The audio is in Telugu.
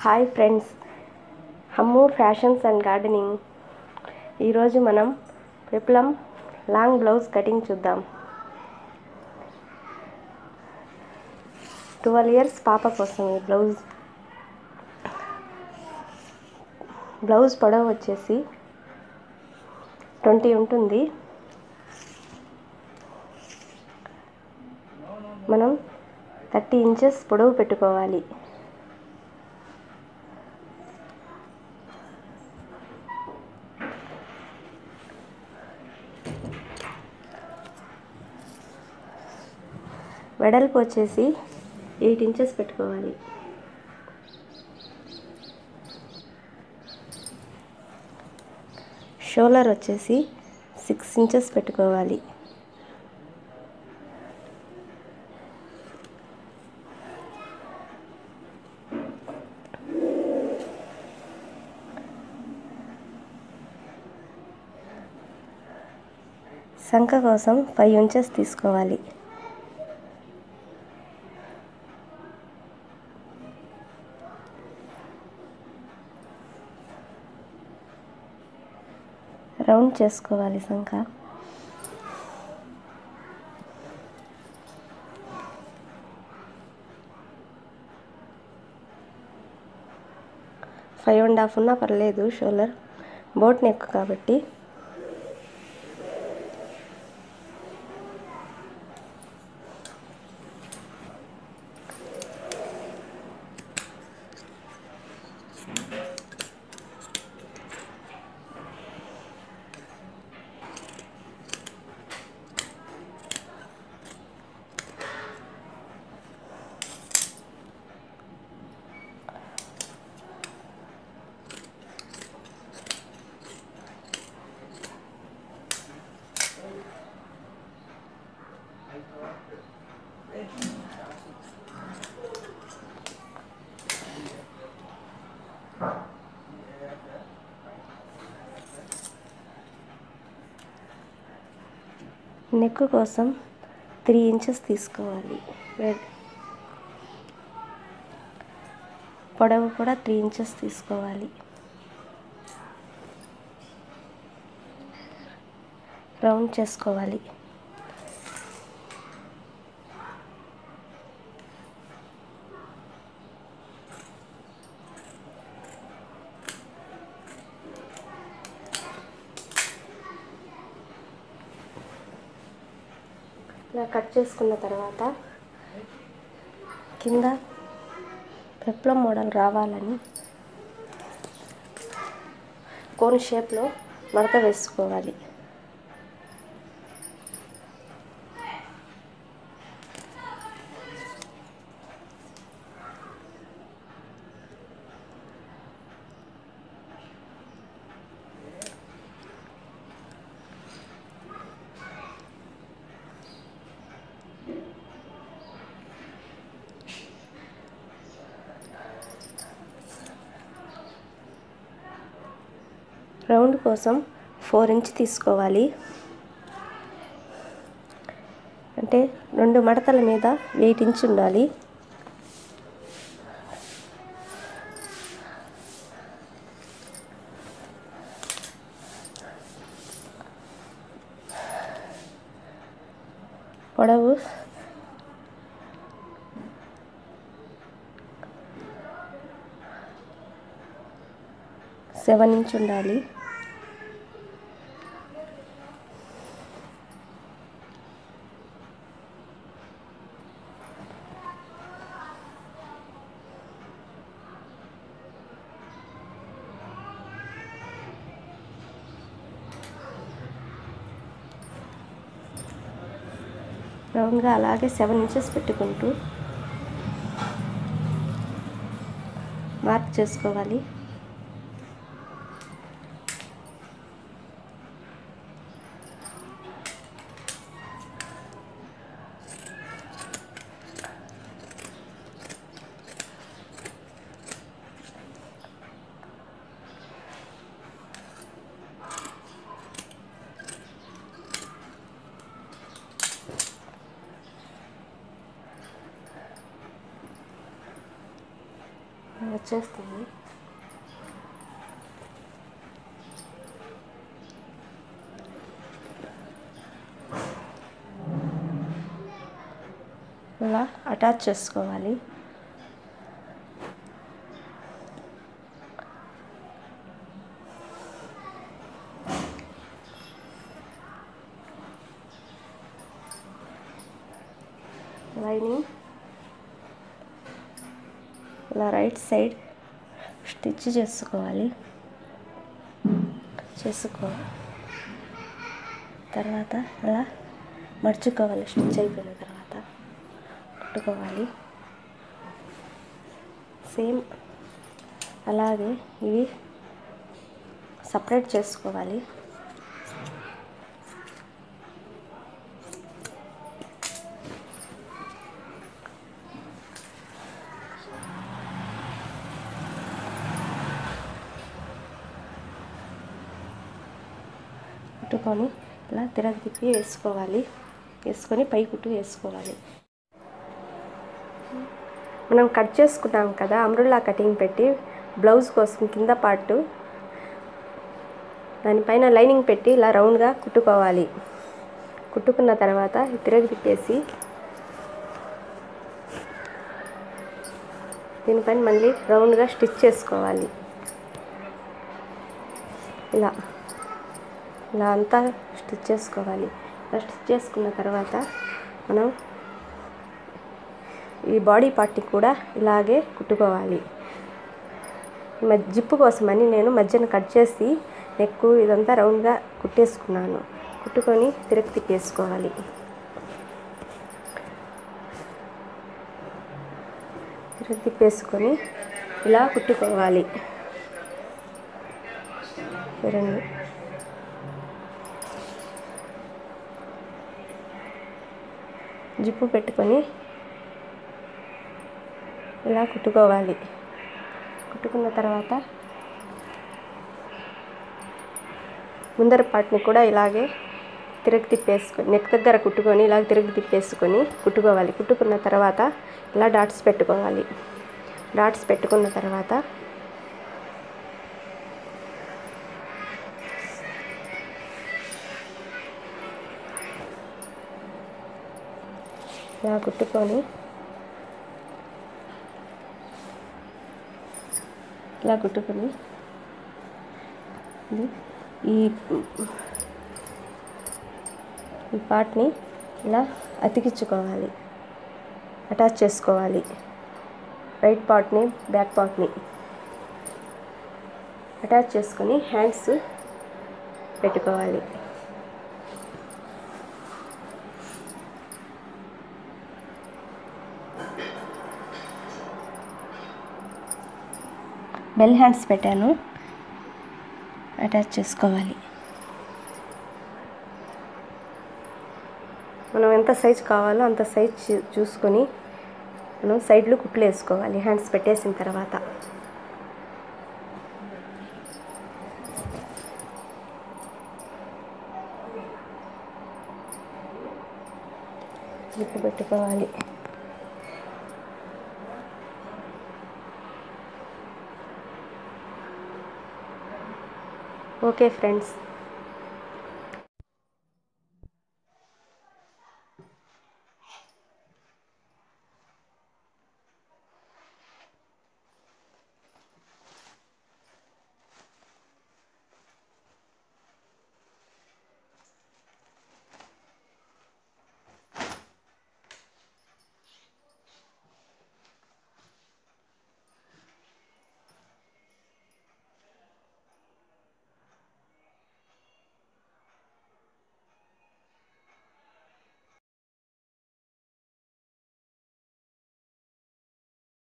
hi friends Hammu fashions and gardening ఈరోజు మనం పెప్లం లాంగ్ బ్లౌజ్ కటింగ్ చూద్దాం ట్వెల్వ్ ఇయర్స్ పాప కోసం ఈ బ్లౌజ్ బ్లౌజ్ పొడవు వచ్చేసి ట్వంటీ ఉంటుంది మనం థర్టీ ఇంచెస్ పొడవు పెట్టుకోవాలి వెడల్పు వచ్చేసి ఎయిట్ ఇంచెస్ పెట్టుకోవాలి షోలర్ వచ్చేసి సిక్స్ ఇంచెస్ పెట్టుకోవాలి సంఖ కోసం ఫైవ్ ఇంచెస్ తీసుకోవాలి రౌండ్ చేసుకోవాలి సంఖ ఫైవ్ అండ్ హాఫ్ ఉన్నా పర్లేదు షోల్డర్ బోట్ నెక్ కాబట్టి నెక్ కోసం త్రీ ఇంచెస్ తీసుకోవాలి పొడవు కూడా త్రీ ఇంచెస్ తీసుకోవాలి రౌండ్ చేసుకోవాలి ఇలా కట్ చేసుకున్న తర్వాత కింద పెప్లం మోడల్ రావాలని కోన్ షేప్లో మడత వేసుకోవాలి రౌండ్ కోసం ఫోర్ ఇంచ్ తీసుకోవాలి అంటే రెండు మడతల మీద ఎయిట్ ఇంచ్ ఉండాలి పొడవు సెవెన్ ఇంచ్ ఉండాలి రౌండ్గా అలాగే సెవెన్ ఇంచెస్ పెట్టుకుంటూ మార్క్ చేసుకోవాలి వచ్చేస్తుంది ఇలా అటాచ్ చేసుకోవాలి లైనింగ్ ఇలా రైట్ సైడ్ స్టిచ్ చేసుకోవాలి చేసుకో తర్వాత ఇలా మర్చుకోవాలి స్టిచ్ అయిపోయిన తర్వాత కుట్టుకోవాలి సేమ్ అలాగే ఇవి సపరేట్ చేసుకోవాలి కుట్టుకొని ఇలా తిరగ తిప్పి వేసుకోవాలి వేసుకొని పై కుట్టు వేసుకోవాలి మనం కట్ చేసుకున్నాం కదా అమ్రుల్లా కటింగ్ పెట్టి బ్లౌజ్ కోసం కింద పార్ట్ దానిపైన లైనింగ్ పెట్టి ఇలా రౌండ్గా కుట్టుకోవాలి కుట్టుకున్న తర్వాత తిరగ తిప్పేసి దీనిపైన మళ్ళీ రౌండ్గా స్టిచ్ చేసుకోవాలి ఇలా ఇలా అంతా స్టిచ్ చేసుకోవాలి ఇలా స్టిచ్ చేసుకున్న తర్వాత మనం ఈ బాడీ పార్ట్ని కూడా ఇలాగే కుట్టుకోవాలి మధ్య జిప్పు కోసమని నేను మధ్యన కట్ చేసి నెక్ ఇదంతా రౌండ్గా కుట్టేసుకున్నాను కుట్టుకొని తిరగ తిప్పేసుకోవాలి తిరగ తిప్పేసుకొని ఇలా కుట్టుకోవాలి రెండు జిప్పు పెట్టుకొని ఇలా కుట్టుకోవాలి కుట్టుకున్న తర్వాత ముందర పార్ట్ని కూడా ఇలాగే తిరగ తిప్పేసుకొని నెక్ దగ్గర కుట్టుకొని ఇలా తిరగ తిప్పేసుకొని కుట్టుకోవాలి కుట్టుకున్న తర్వాత ఇలా డాట్స్ పెట్టుకోవాలి డాట్స్ పెట్టుకున్న తర్వాత ఇలా కుట్టుకొని ఇలా కుట్టుకొని ఇది ఈ ఈ పార్ట్ని ఇలా అతికించుకోవాలి అటాచ్ చేసుకోవాలి రైట్ పార్ట్ని బ్యాక్ పార్ట్ని అటాచ్ చేసుకొని హ్యాండ్స్ పెట్టుకోవాలి బెల్ హ్యాండ్స్ పెట్టాను అటాచ్ చేసుకోవాలి మనం ఎంత సైజ్ కావాలో అంత సైజ్ చూ- చూసుకొని మనం సైడ్లు కుట్లు వేసుకోవాలి హ్యాండ్స్ పెట్టేసిన తర్వాత జిప్పు పెట్టుకోవాలి ఓకే ఫ్రెండ్స్